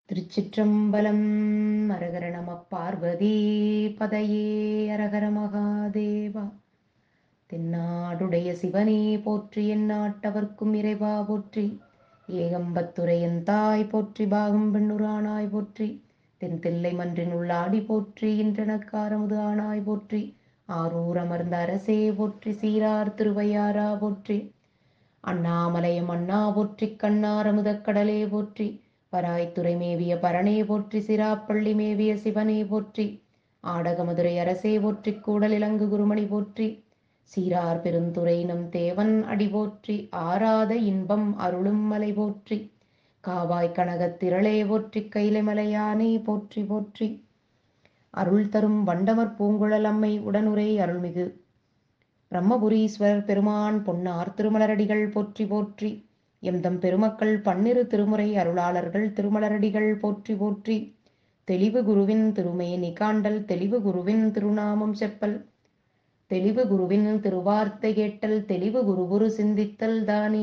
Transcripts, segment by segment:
திருச்சிற்றம்பலம் அரகர நம பார்வதி பதையே அரகர மகாதேவா தென்னாடுடைய சிவனே போற்றி எந்நாட்டவர்க்கும் இறைவா போற்றி ஏகம்பத்துரையன் தாய் போற்றி பாகம் பெண்ணுரானாய் போற்றி தென் தில்லை மன்றின் உள்ளாடி போற்றி இன்றனக்காரமுது ஆனாய் போற்றி ஆரூர் அமர்ந்த அரசே போற்றி சீரார் திருவையாரா போற்றி அண்ணாமலையம் அண்ணா போற்றி கண்ணாரமுதக் கடலே போற்றி பராய்த்துறை மேவிய பரணே போற்றி சிராப்பள்ளி மேவிய சிவனே போற்றி ஆடகமதுரை அரசே போற்றி கூடல் இலங்கு குருமணி போற்றி சீரார் பெருந்துரை நம் தேவன் அடி போற்றி ஆராத இன்பம் அருளும் மலை போற்றி காவாய் கனகத் திரளே போற்றி கைலை மலையானே போற்றி போற்றி அருள் தரும் வண்டமர் பூங்குழல் அம்மை உடனுரை அருள்மிகு பிரம்மபுரீஸ்வரர் பெருமான் பொன்னார் திருமலரடிகள் போற்றி போற்றி எம்தம் பெருமக்கள் பன்னிரு திருமுறை அருளாளர்கள் திருமலரடிகள் போற்றி போற்றி தெளிவு குருவின் திருமேனி காண்டல் தெளிவு குருவின் திருநாமம் செப்பல் தெளிவு குருவின் திருவார்த்தை கேட்டல் தெளிவு குருகுரு சிந்தித்தல் தானே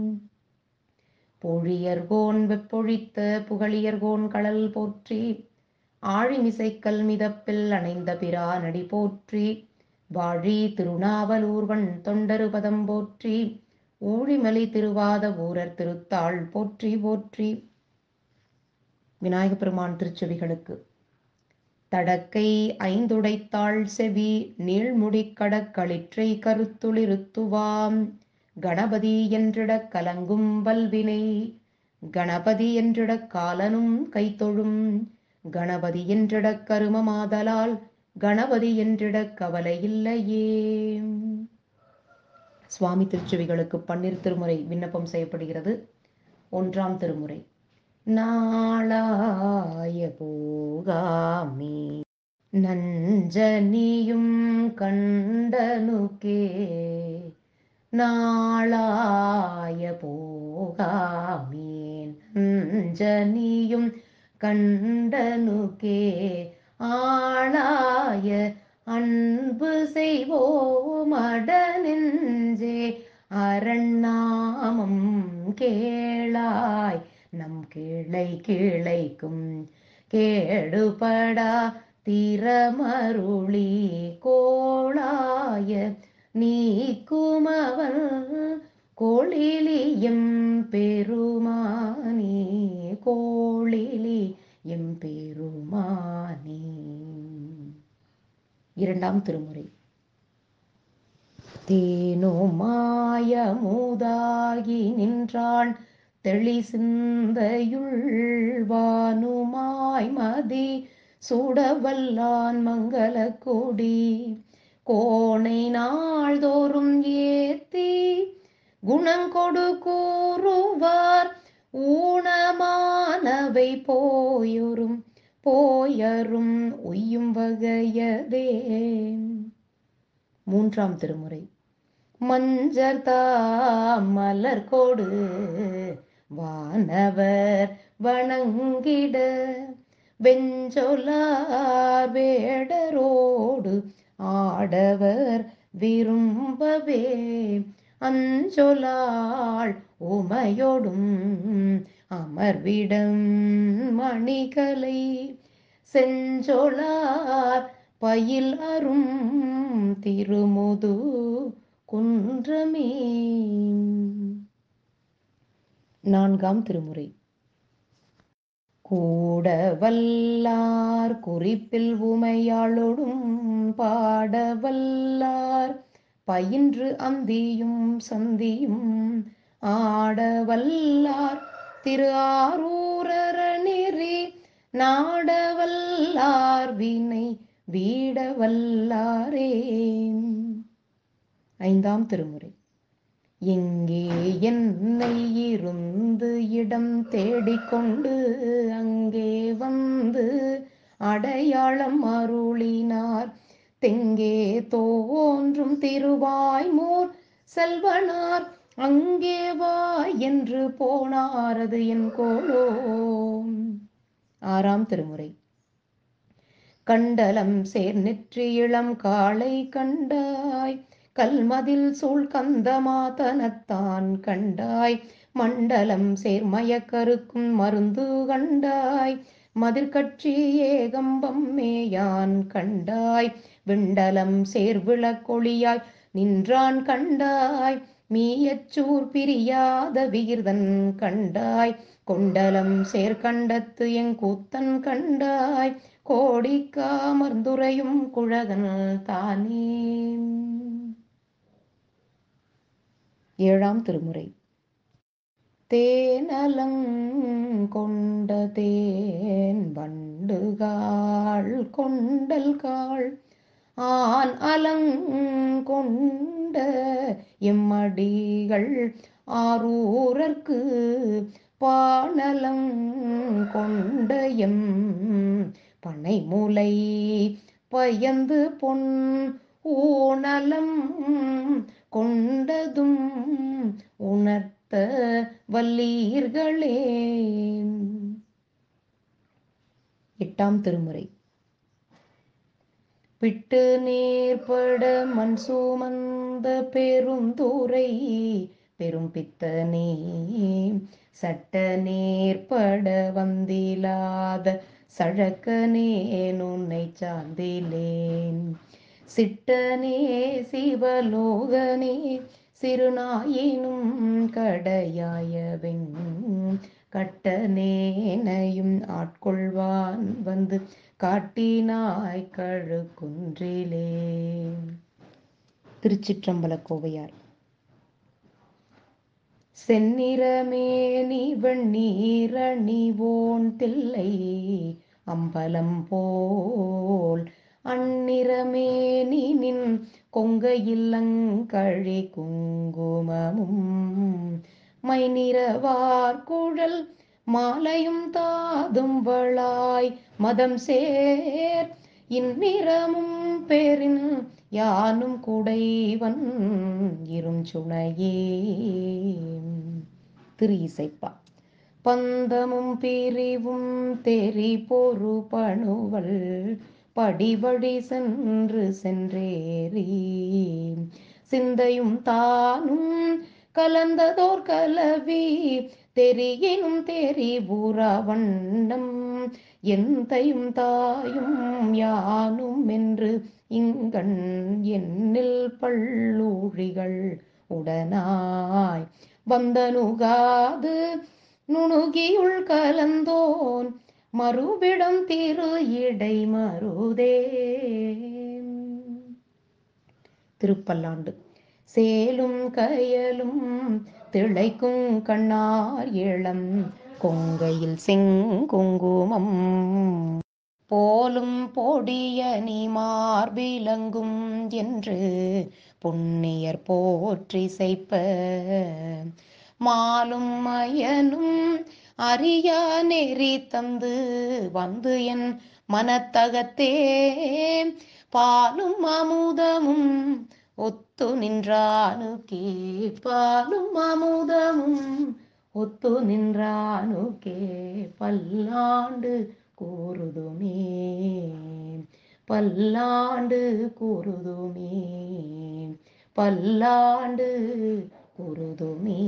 பொழியர்கோன் வெப்பொழித்த புகழியர்கோன் கடல் போற்றி ஆழிமிசைக்கல் மிதப்பில் அணைந்த பிரானடி போற்றி வாழி திருநாவலூர்வன் தொண்டரு பதம் போற்றி ஊழிமலை திருவாத ஊரர் திருத்தாள் போற்றி போற்றி விநாயக பெருமான் திருச்செவிகளுக்கு தடக்கை ஐந்துடைத்தாள் செவி நீள்முடி கடக்களிற்றை கருத்துளிருத்துவாம் கணபதி என்றிடக் கலங்கும் வல்வினை கணபதி என்றிடக் காலனும் கைத்தொழும் கணபதி என்றிடக் கருமமாதலால் கணபதி என்றிடக் கவலை இல்லையே சுவாமி திருச்செவிகளுக்கு பன்னிரு திருமுறை விண்ணப்பம் செய்யப்படுகிறது ஒன்றாம் திருமுறை நாளாய போகாமே நஞ்சனியும் கண்டனுக்கே நாளாய போகாமே நஞ்சனியும் கண்டனுக்கே ஆளாய அன்பு செய்வோம் அடனெஞ்சே அரண்ணாமம் கேளாய் நம் கிளை கிளைக்கும் கேடுபடா திறமருளி கோளாய நீக்குமவன் கோளிலியம் பெருமானே கோளிலி எம் பெருமானே இரண்டாம் திருமுறை தேனோ மாயமுதாகி நின்றான் தெளி சிந்தையுள்வானுமாய் மதி சுடவல்லான் மங்கள கொடி கோணை நாள்தோறும் ஏத்தி குணங்கொடு கூறுவார் ஊனமானவை போயொரும் போயரும் உய்யும் வகையதே மூன்றாம் திருமுறை மஞ்சர் மலர் கொடு வானவர் வணங்கிட வெஞ்சொலார் வேடரோடு ஆடவர் விரும்பவே அஞ்சொலாள் உமையோடும் அமர்விடம் மணிகளை செஞ்சொலார் பயில் அரும் திருமுது குன்றமே நான்காம் திருமுறை கூட வல்லார் குறிப்பில் உமையாளோடும் பாடவல்லார் பயின்று அந்தியும் சந்தியும் ஆடவல்லார் திரு ஆரூரர நெறி நாடவல்லார் வினை வீடவல்லாரே ஐந்தாம் திருமுறை எங்கே என்னை இருந்து இடம் தேடிக்கொண்டு அங்கே வந்து அடையாளம் அருளினார் தெங்கே தோன்றும் திருவாய்மூர் செல்வனார் அங்கே வா என்று போனாரது என் கோலோ ஆறாம் திருமுறை கண்டலம் சேர் நெற்றி இளம் காளை கண்டாய் கல்மதில் சூழ் கந்தமாதனத்தான் கண்டாய் மண்டலம் சேர்மயக்கருக்கும் மருந்து கண்டாய் மதிர்கட்சி ஏகம்பம் மேயான் கண்டாய் விண்டலம் சேர்விளக்கொளியாய் நின்றான் கண்டாய் மீயச்சூர் பிரியாத விகிர்தன் கண்டாய் கொண்டலம் சேர்கண்டத்து எங்கூத்தன் கண்டாய் கோடிக்காமர்ந்துரையும் குழகன் தானே ஏழாம் திருமுறை தேனலங் கொண்ட தேன் வண்டுகாள் கொண்டல்காள் ஆன் அலங்கொண்ட எம்மடிகள் ஆரூரர்க்கு பானலம் கொண்ட எம் பனைமுலை பயந்து பொன் ஊனலம் கொண்டதும் உணர்த்த வல்லீர்களே எட்டாம் திருமுறை விட்டு நேர்பட மண் சுமந்த பெருந்துரை பெரும் பித்தனே சட்ட நேர்பட வந்திலாத சழக்கனே உன்னை சார்ந்திலேன் சிட்டனே சிவலோகனே சிறுநாயினும் கடையாயவெங் கட்டனேனையும் ஆட்கொள்வான் வந்து காட்டினாய் கழுக்குன்றிலே திருச்சிற்றம்பல கோவையார் செந்நிறமேனி வெண்ணீரணிவோன் தில்லை அம்பலம் போல் அந்நிறமேனி நின் கொங்கையில்லங்கழி குங்குமமும் மைநிறவார் குழல் மாலையும் தாதும் வளாய் மதம் சேர் இந்நிறமும் பெரின் யானும் குடைவன் இரும் சுனையே திரு இசைப்பா பந்தமும் பிரிவும் தெரி பொறு பணுவல் படிவடி சென்று சென்றேறி சிந்தையும் தானும் கலந்ததோர் கலவி தெரியினும் தெரிபுறா வண்ணம் எந்தையும் தாயும் யானும் என்று இங்கண் என்னில் பள்ளூழிகள் உடனாய் வந்தனுகாது நுணுகியுள் கலந்தோன் மறுபிடம் திரு இடை மருதே திருப்பல்லாண்டு சேலும் கயலும் திளைக்கும் கண்ணார் இளம் கொங்கையில் செங்குங்குமம் போலும் பொடிய நீ மார்பிலங்கும் என்று புண்ணியர் போற்றி செய்ப்ப மாலும் மயனும் அறியா நெறி தந்து வந்து என் மனத்தகத்தே பாலும் அமுதமும் ஒத்து நின்றானுக்கே பாலும் அமுதமும் ஒத்து நின்றானுக்கே பல்லாண்டு கூறுதுமே பல்லாண்டு கூறுதுமே பல்லாண்டு கூறுதுமே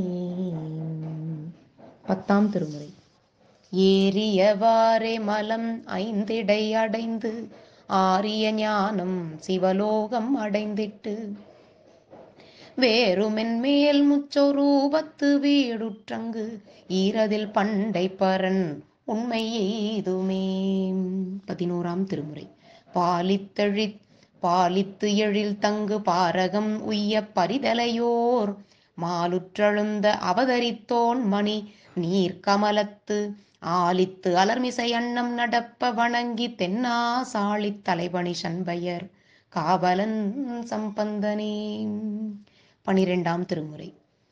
பத்தாம் திருமுறை ஏறியவாறே மலம் ஐந்திடை அடைந்து ஆரிய ஞானம் சிவலோகம் அடைந்திட்டு வேறுமென் மேல் முச்சொரூபத்து வீடுற்றங்கு ஈரதில் பண்டை பரன் உண்மை எய்துமே பதினோராம் திருமுறை பாலித்தழி பாலித்து எழில் தங்கு பாரகம் உய்ய பரிதலையோர் மாலுற்றழுந்த அவதரித்தோன் மணி நீர்க்கமலத்து ஆலித்து அலர்மிசை அன்னம் நடப்ப வணங்கி தென்னா சாளித் தலைவணி சண்பையர் காவலன் சம்பந்தனே பனிரெண்டாம் திருமுறை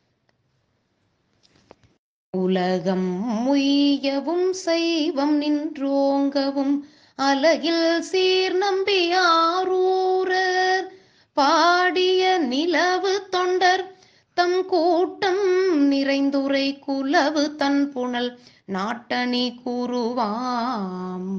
உலகம் முய்யவும் செய்வம் நின்றோங்கவும் அலகில் சீர் நம்பியாரூரர் பாடிய நிலவு தொண்டர் தம் கூட்டம் நிறைந்துரை குலவு தன் புனல் நாட்டணி கூறுவாம்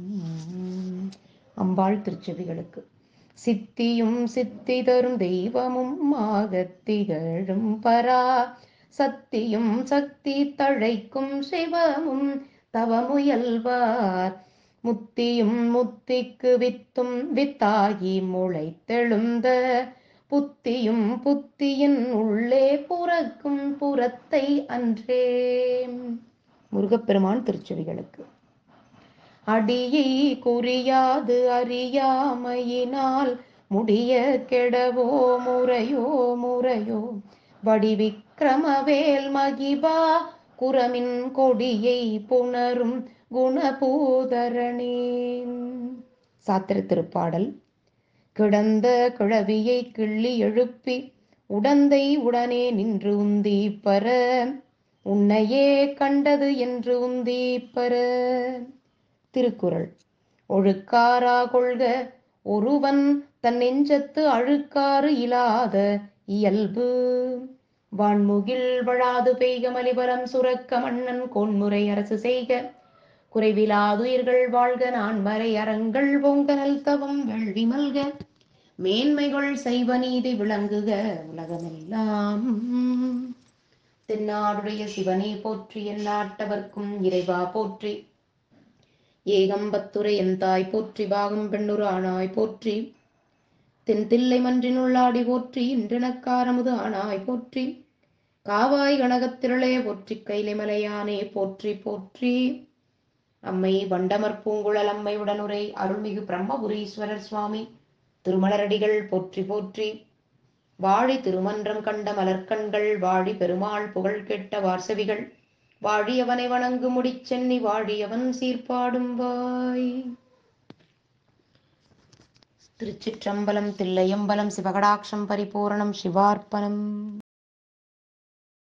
அம்பாள் திருச்செவிகளுக்கு சித்தியும் சித்தி தரும் தெய்வமும் ஆகத் திகழும் பரா சத்தியும் சக்தி தழைக்கும் சிவமும் தவமுயல்வார் முத்தியும் முத்திக்கு வித்தும் வித்தாகி முளைத்தெழுந்த புத்தியும் புத்தியின் உள்ளே புறக்கும் புறத்தை அன்றே முருகப்பெருமான் திருச்செவிகளுக்கு அடியை குறியாது அறியாமையினால் முடிய கெடவோ முறையோ முறையோ வடிவிக்கிரமவேல் மகிபா குரமின் கொடியை புணரும் குணபூதரணே சாத்திர திருப்பாடல் கிடந்த கிழவியை கிள்ளி எழுப்பி உடந்தை உடனே நின்று உந்தி பர உன்னையே கண்டது என்று உந்தி பர திருக்குறள் ஒழுக்காரா கொள்க ஒருவன் தன் நெஞ்சத்து அழுக்காறு இல்லாத இயல்பு வான்முகில் வழாது பெய்க மலிபரம் சுரக்க மன்னன் கோன்முறை அரசு செய்க குறைவிலாதுயிர்கள் வாழ்க நான் மறை அறங்கள் பொங்கனல் தவம் வெள்வி மல்க மேன்மைகள் செய்வ நீதி விளங்குக உலகமெல்லாம் தென்னாடுடைய சிவனே போற்றி எந்நாட்டவர்க்கும் இறைவா போற்றி ஏகம்பத்துரை எந்தாய் போற்றி பாகம் பெண்ணுரு ஆனாய் போற்றி தென்தில்லை மன்றினுள்ளாடி போற்றி இன்றெனக்காரமுது ஆனாய் போற்றி காவாய் கனகத்திரளே போற்றி கைலை மலையானே போற்றி போற்றி அம்மை வண்டமர் பூங்குழல் அம்மை உடனுரை அருள்மிகு பிரம்மபுரீஸ்வரர் சுவாமி திருமலரடிகள் போற்றி போற்றி வாழி திருமன்றம் கண்ட மலர்க்கண்கள் வாழி பெருமாள் புகழ் கெட்ட வார்சவிகள் வாழியவனை வணங்கு முடிச்சென்னி வாழியவன் சீர்பாடும் வாய் திருச்சிற்றம்பலம் தில்லையம்பலம் சிவகடாட்சம் பரிபூரணம் சிவார்ப்பணம்